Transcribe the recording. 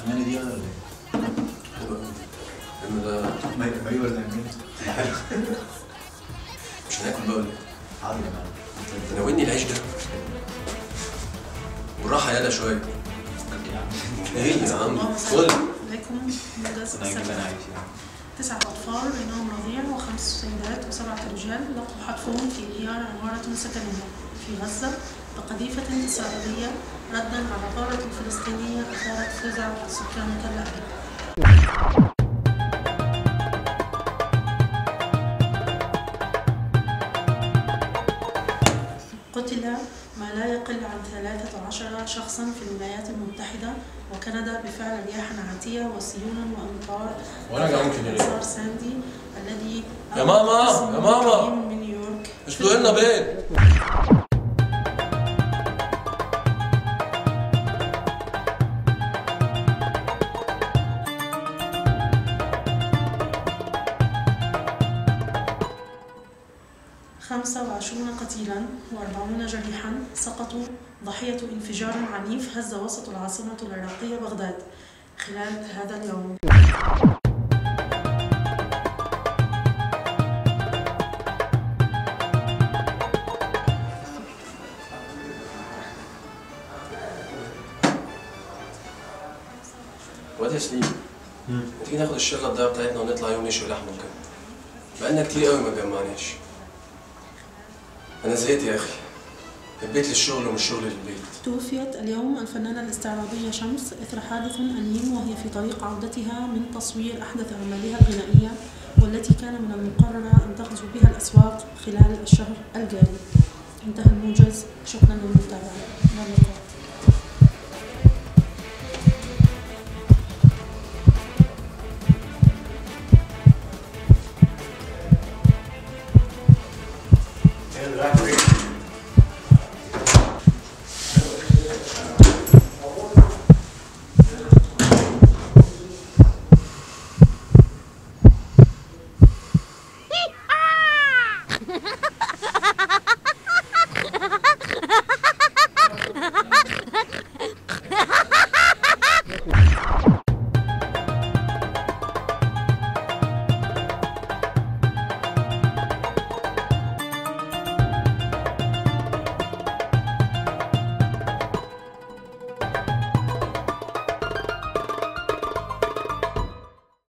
الاغاني دي ولا ايه؟ حلو قوي الفيلم ده مي مي ولا امين؟ مش هناكل بقى ولا ايه؟ حاضر يا معلم ناولني العيش ده بالراحة يالا شوية ايه يا عم كل لكم مدرسة انا اللي انا السبت عايش يعني تسعة أطفال بينهم رضيع وخمس سيدات وسبعة رجال لقوا حتفهم في انهيار عمارة سكنية في غزة بقذيفة إسرائيلية ردا على ثورة فلسطينية أثارت فزع سكان تل أبيب قتل ما لا يقل عن 13 شخصا في الولايات المتحدة وكندا بفعل رياح عاتية وسيولا وأمطار وأنا جعان كده ليه؟ إعصار ساندي الذي يا ماما، قسم يا ماما. كبير من نيويورك اسلق لنا بيض خمسة وعشرون قتيلا وأربعون جريحا سقطوا ضحية انفجار عنيف هز وسط العاصمة العراقية بغداد خلال هذا اليوم واد يا سليم ما تيجي ناخد الشغل الضيقة بتاعتنا ونطلع يوم نشوي لحمة وكده بقالنا كتير قوي ما جمعناش أنا زهقت يا أخي البيت للشغل ومش شغل للبيت توفيت اليوم الفنانة الاستعراضية شمس إثر حادث أليم وهي في طريق عودتها من تصوير أحدث أعمالها الغنائية والتي كان من المقرر أن تغزو بها الأسواق خلال الشهر الجاري انتهى الموجز شكرا للمتابعة إلى اللقاء ايه دلوقتي